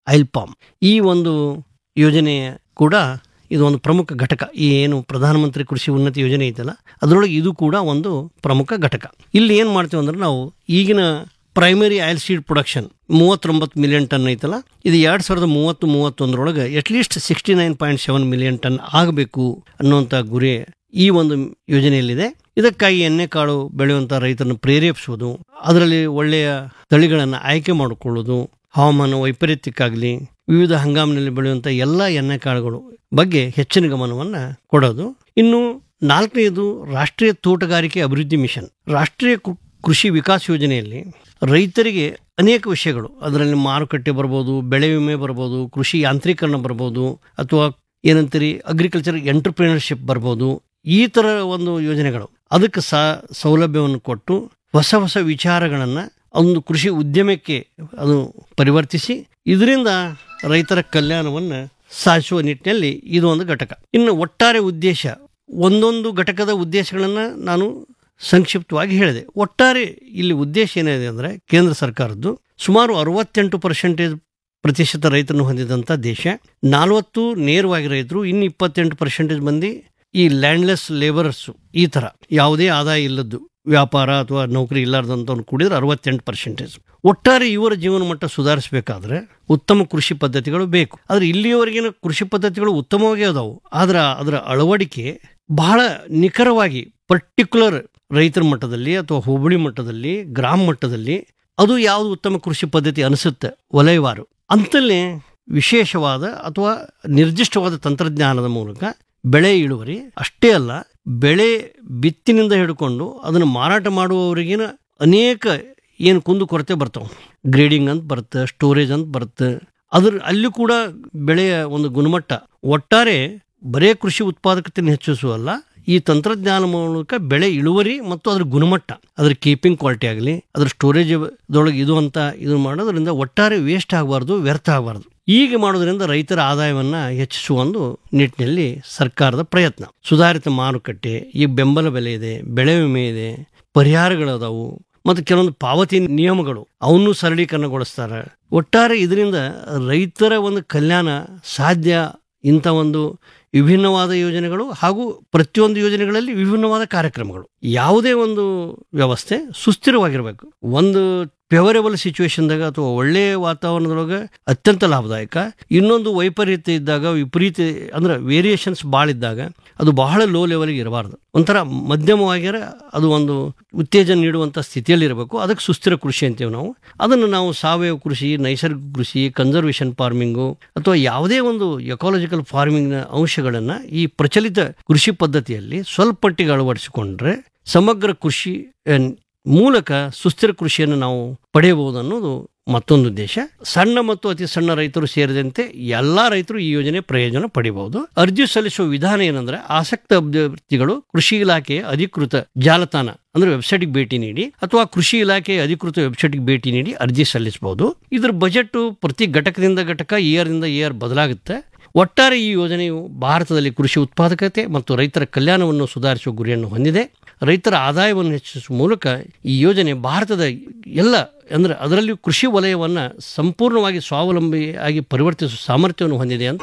I'll palm ಈ ಒಂದು ಯೋಜನೆ ಕೂಡ ಇದು ಒಂದು ಪ್ರಮುಖ ಘಟಕ ಈ ಏನು ಪ್ರಧಾನಮಂತ್ರಿ ಕೃಷಿ ಉನ್ನತಿ ಯೋಜನೆ ಐತಲ್ಲ ಅದರೊಳಗೆ ಇದು ಕೂಡ ಒಂದು ಪ್ರಮುಖ ಘಟಕ ಇಲ್ಲಿ ಏನು ಮಾಡ್ತೀವಿ ಅಂದ್ರೆ ನಾವು ಈಗಿನ ಪ್ರೈಮರಿ ಆಯಿಲ್ ಸೀಡ್ ಪ್ರೊಡಕ್ಷನ್ ಮೂವತ್ತೊಂಬತ್ತು ಮಿಲಿಯನ್ ಟನ್ ಐತಲ್ಲ ಇದು ಎರಡು ಸಾವಿರದ ಮೂವತ್ತು ಮೂವತ್ತೊಂದರೊಳಗೆ at least sixty nine point seven million ton ಆಗಬೇಕು ಅನ್ನುವಂಥ ಗುರಿ ಈ ಒಂದು ಯೋಜನೆಯಲ್ಲಿದೆ ಇದಕ್ಕಾಗಿ ಎಣ್ಣೆ ಕಾಳು ಬೆಳೆಯುವಂಥ ರೈತರನ್ನು ಪ್ರೇರೇಪಿಸುವುದು ಅದರಲ್ಲಿ ಒಳ್ಳೆಯ ತಳಿಗಳನ್ನು ಆಯ್ಕೆ ಮಾಡಿಕೊಳ್ಳೋದು ಹವಾಮಾನ ವೈಪರೀತ್ಯಕ್ಕಾಗಲಿ ವಿವಿಧ ಹಂಗಾಮಿನಲ್ಲಿ ಬೆಳೆಯುವಂಥ ಎಲ್ಲ ಎಣ್ಣೆ ಕಾಳುಗಳು ಬಗ್ಗೆ ಹೆಚ್ಚಿನ ಗಮನವನ್ನು ಕೊಡೋದು ಇನ್ನು ನಾಲ್ಕನೆಯದು ರಾಷ್ಟ್ರೀಯ ತೋಟಗಾರಿಕೆ ಅಭಿವೃದ್ಧಿ ಮಿಷನ್ ರಾಷ್ಟ್ರೀಯ ಕೃ- ಕೃಷಿ ವಿಕಾಸ ಯೋಜನೆಯಲ್ಲಿ ರೈತರಿಗೆ ಅನೇಕ ವಿಷಯಗಳು ಅದರಲ್ಲಿ ಮಾರುಕಟ್ಟೆ ಬರ್ಬೋದು ಬೆಳೆ ವಿಮೆ ಬರ್ಬೋದು ಕೃಷಿ ಯಾಂತ್ರೀಕರಣ ಬರ್ಬೋದು ಅಥವಾ ಏನಂತೀರಿ ಅಗ್ರಿಕಲ್ಚರ್ ಎಂಟರ್ಪ್ರಿನರ್ಶಿಪ್ ಬರ್ಬೋದು ಈ ಥರ ಒಂದು ಯೋಜನೆಗಳು ಅದಕ್ಕೆ ಸಹ ಸೌಲಭ್ಯವನ್ನು ಕೊಟ್ಟು ಹೊಸ ಹೊಸ ವಿಚಾರಗಳನ್ನು ಒಂದು ಕೃಷಿ ಉದ್ಯಮಕ್ಕೆ ಅದು ಪರಿವರ್ತಿಸಿ ಇದರಿಂದ ರೈತರ ಕಲ್ಯಾಣವನ್ನು ಸಾಧಿಸುವ ನಿಟ್ಟಿನಲ್ಲಿ ಇದು ಒಂದು ಘಟಕ ಇನ್ನು ಒಟ್ಟಾರೆ ಉದ್ದೇಶ ಒಂದೊಂದು ಘಟಕದ ಉದ್ದೇಶಗಳನ್ನು ನಾನು ಸಂಕ್ಷಿಪ್ತವಾಗಿ ಹೇಳಿದೆ ಒಟ್ಟಾರೆ ಇಲ್ಲಿ ಉದ್ದೇಶ ಏನಿದೆ ಅಂದರೆ ಕೇಂದ್ರ ಸರ್ಕಾರದ್ದು ಸುಮಾರು ಅರವತ್ತೆಂಟು ಪರ್ಸೆಂಟೇಜ್ ಪ್ರತಿಶತ ರೈತರನ್ನು ಹೊಂದಿದಂಥ ದೇಶ ನಾಲ್ವತ್ತು ನೇರವಾಗಿ ರೈತರು ಇನ್ನು ಇಪ್ಪತ್ತೆಂಟು ಪರ್ಸೆಂಟೇಜ್ ಮಂದಿ ಈ ಲ್ಯಾಂಡ್ಲೆಸ್ ಲೇಬರರ್ಸು ಈ ಥರ ಯಾವುದೇ ಆದಾಯ ಇಲ್ಲದ್ದು ವ್ಯಾಪಾರ ಅಥವಾ ನೌಕರಿ ಇಲ್ಲಾರ್ದಂಥವ್ನು ಕೂಡಿದ್ರೆ ಅರವತ್ತೆಂಟು ಪರ್ಸೆಂಟೇಜ್ ಒಟ್ಟಾರೆ ಇವರ ಜೀವನ ಮಟ್ಟ ಸುಧಾರಿಸಬೇಕಾದ್ರೆ ಉತ್ತಮ ಕೃಷಿ ಪದ್ಧತಿಗಳು ಬೇಕು ಆದರೆ ಇಲ್ಲಿಯವರೆಗಿನ ಕೃಷಿ ಪದ್ಧತಿಗಳು ಉತ್ತಮವಾಗಿ ಅದಾವು ಆದ್ರೆ ಅದರ ಅಳವಡಿಕೆ ಬಹಳ ನಿಖರವಾಗಿ ಪರ್ಟಿಕ್ಯುಲರ್ ರೈತರ ಮಟ್ಟದಲ್ಲಿ ಅಥವಾ ಹೋಬಳಿ ಮಟ್ಟದಲ್ಲಿ ಗ್ರಾಮ ಮಟ್ಟದಲ್ಲಿ ಅದು ಯಾವುದು ಉತ್ತಮ ಕೃಷಿ ಪದ್ಧತಿ ಅನಿಸುತ್ತೆ ವಲಯವಾರು ಅಂತಲ್ಲೇ ವಿಶೇಷವಾದ ಅಥವಾ ನಿರ್ದಿಷ್ಟವಾದ ತಂತ್ರಜ್ಞಾನದ ಮೂಲಕ ಬೆಳೆ ಇಳುವರಿ ಅಷ್ಟೇ ಅಲ್ಲ ಬೆಳೆ ಬಿತ್ತಿನಿಂದ ಹಿಡ್ಕೊಂಡು ಅದನ್ನು ಮಾರಾಟ ಮಾಡುವವರಿಗಿನ ಅನೇಕ ಏನು ಕುಂದು ಕೊರತೆ ಬರ್ತಾವೆ ಗ್ರೇಡಿಂಗ್ ಅಂತ ಬರುತ್ತೆ ಸ್ಟೋರೇಜ್ ಅಂತ ಬರುತ್ತೆ ಅದ್ರ ಅಲ್ಲಿ ಕೂಡ ಬೆಳೆಯ ಒಂದು ಗುಣಮಟ್ಟ ಒಟ್ಟಾರೆ ಬರೇ ಕೃಷಿ ಉತ್ಪಾದಕತೆಯನ್ನು ಹೆಚ್ಚಿಸುವಲ್ಲ ಈ ತಂತ್ರಜ್ಞಾನ ಮೂಲಕ ಬೆಳೆ ಇಳುವರಿ ಮತ್ತು ಅದ್ರ ಗುಣಮಟ್ಟ ಅದ್ರ ಕೀಪಿಂಗ್ ಕ್ವಾಲಿಟಿ ಆಗಲಿ ಅದ್ರ ಸ್ಟೋರೇಜ್ ದೊಳಗೆ ಇದು ಅಂತ ಇದು ಮಾಡೋದ್ರಿಂದ ಒಟ್ಟಾರೆ ವೇಸ್ಟ್ ಆಗಬಾರ್ದು ವ್ಯರ್ಥ ಆಗಬಾರ್ದು ಹೀಗೆ ಮಾಡೋದ್ರಿಂದ ರೈತರ ಆದಾಯವನ್ನ ಹೆಚ್ಚಿಸುವ ಒಂದು ನಿಟ್ಟಿನಲ್ಲಿ ಸರ್ಕಾರದ ಪ್ರಯತ್ನ ಸುಧಾರಿತ ಮಾರುಕಟ್ಟೆ ಈ ಬೆಂಬಲ ಬೆಲೆ ಇದೆ ಬೆಳೆ ವಿಮೆ ಇದೆ ಪರಿಹಾರಗಳದಾವು ಮತ್ತು ಕೆಲವೊಂದು ಪಾವತಿ ನಿಯಮಗಳು ಅವನ್ನು ಸರಳೀಕರಣಗೊಳಿಸ್ತಾರೆ ಒಟ್ಟಾರೆ ಇದರಿಂದ ರೈತರ ಒಂದು ಕಲ್ಯಾಣ ಸಾಧ್ಯ ಇಂಥ ಒಂದು ವಿಭಿನ್ನವಾದ ಯೋಜನೆಗಳು ಹಾಗೂ ಪ್ರತಿಯೊಂದು ಯೋಜನೆಗಳಲ್ಲಿ ವಿಭಿನ್ನವಾದ ಕಾರ್ಯಕ್ರಮಗಳು ಯಾವುದೇ ಒಂದು ವ್ಯವಸ್ಥೆ ಸುಸ್ಥಿರವಾಗಿರಬೇಕು ಒಂದು ಫೇವರೇಬಲ್ ಸಿಚುವೇಶನ್ದಾಗ ಅಥವಾ ಒಳ್ಳೆಯ ವಾತಾವರಣದೊಳಗೆ ಅತ್ಯಂತ ಲಾಭದಾಯಕ ಇನ್ನೊಂದು ವೈಪರೀತ್ಯ ಇದ್ದಾಗ ವಿಪರೀತ ಅಂದ್ರೆ ವೇರಿಯೇಷನ್ಸ್ ಭಾಳ ಇದ್ದಾಗ ಅದು ಬಹಳ ಲೋ ಲೆವೆಲ್ಗೆ ಇರಬಾರ್ದು ಒಂಥರ ಮಧ್ಯಮವಾಗಿರ ಅದು ಒಂದು ಉತ್ತೇಜನ ನೀಡುವಂಥ ಸ್ಥಿತಿಯಲ್ಲಿ ಇರಬೇಕು ಅದಕ್ಕೆ ಸುಸ್ಥಿರ ಕೃಷಿ ಅಂತೀವಿ ನಾವು ಅದನ್ನು ನಾವು ಸಾವಯವ ಕೃಷಿ ನೈಸರ್ಗಿಕ ಕೃಷಿ ಕನ್ಸರ್ವೇಷನ್ ಫಾರ್ಮಿಂಗು ಅಥವಾ ಯಾವುದೇ ಒಂದು ಎಕಾಲಜಿಕಲ್ ಫಾರ್ಮಿಂಗ್ನ ಅಂಶಗಳನ್ನು ಈ ಪ್ರಚಲಿತ ಕೃಷಿ ಪದ್ಧತಿಯಲ್ಲಿ ಸ್ವಲ್ಪ ಮಟ್ಟಿಗೆ ಅಳವಡಿಸಿಕೊಂಡ್ರೆ ಸಮಗ್ರ ಕೃಷಿ ಅಹ್, ಮೂಲಕ ಸುಸ್ಥಿರ ಕೃಷಿಯನ್ನು ನಾವು ಪಡೆಯಬಹುದು ಅನ್ನೋದು ಮತ್ತೊಂದು ಉದ್ದೇಶ ಸಣ್ಣ ಮತ್ತು ಅತಿ ಸಣ್ಣ ರೈತರು ಸೇರಿದಂತೆ ಎಲ್ಲಾ ರೈತರು ಈ ಯೋಜನೆ ಪ್ರಯೋಜನ ಪಡೆಯಬಹುದು ಅರ್ಜಿ ಸಲ್ಲಿಸುವ ವಿಧಾನ ಏನಂದ್ರೆ ಆಸಕ್ತ ಅಭ್ಯರ್ಥಿಗಳು ಕೃಷಿ ಇಲಾಖೆಯ ಅಧಿಕೃತ ಜಾಲತಾಣ ಅಂದ್ರೆ ವೆಬ್ಸೈಟ್ಗೆ ಭೇಟಿ ನೀಡಿ ಅಥವಾ ಕೃಷಿ ಇಲಾಖೆಯ ಅಧಿಕೃತ ವೆಬ್ಸೈಟ್ಗೆ ಭೇಟಿ ನೀಡಿ ಅರ್ಜಿ ಸಲ್ಲಿಸಬಹುದು ಇದ್ರ ಬಜೆಟ್ ಪ್ರತಿ ಘಟಕದಿಂದ ಘಟಕ ಇಯರ್ನಿಂದ ಇಯರ್ ಬದಲಾಗುತ್ತೆ ಒಟ್ಟಾರೆ ಈ ಯೋಜನೆಯು ಭಾರತದಲ್ಲಿ ಕೃಷಿ ಉತ್ಪಾದಕತೆ ಮತ್ತು ರೈತರ ಕಲ್ಯಾಣವನ್ನು ಸುಧಾರಿಸುವ ಗುರಿಯನ್ನು ಹೊಂದಿದೆ ರೈತರ ಆದಾಯವನ್ನು ಹೆಚ್ಚಿಸುವ ಮೂಲಕ ಈ ಯೋಜನೆ ಭಾರತದ ಎಲ್ಲ ಅಂದ್ರೆ ಅದರಲ್ಲಿಯೂ ಕೃಷಿ ವಲಯವನ್ನು ಸಂಪೂರ್ಣವಾಗಿ ಸ್ವಾವಲಂಬಿಯಾಗಿ ಪರಿವರ್ತಿಸುವ ಸಾಮರ್ಥ್ಯವನ್ನು ಹೊಂದಿದೆ ಅಂತ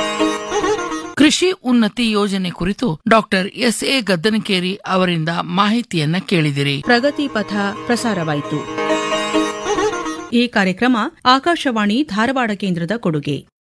ಕೃಷಿ ಉನ್ನತಿ ಯೋಜನೆ ಕುರಿತು ಡಾಕ್ಟರ್ ಎಸ್ ಎ ಗದ್ದನಕೇರಿ ಅವರಿಂದ ಮಾಹಿತಿಯನ್ನ ಕೇಳಿದಿರಿ ಪ್ರಗತಿ ಪಥ ಪ್ರಸಾರವಾಯಿತು ಈ ಕಾರ್ಯಕ್ರಮ ಆಕಾಶವಾಣಿ ಧಾರವಾಡ ಕೇಂದ್ರದ ಕೊಡುಗೆ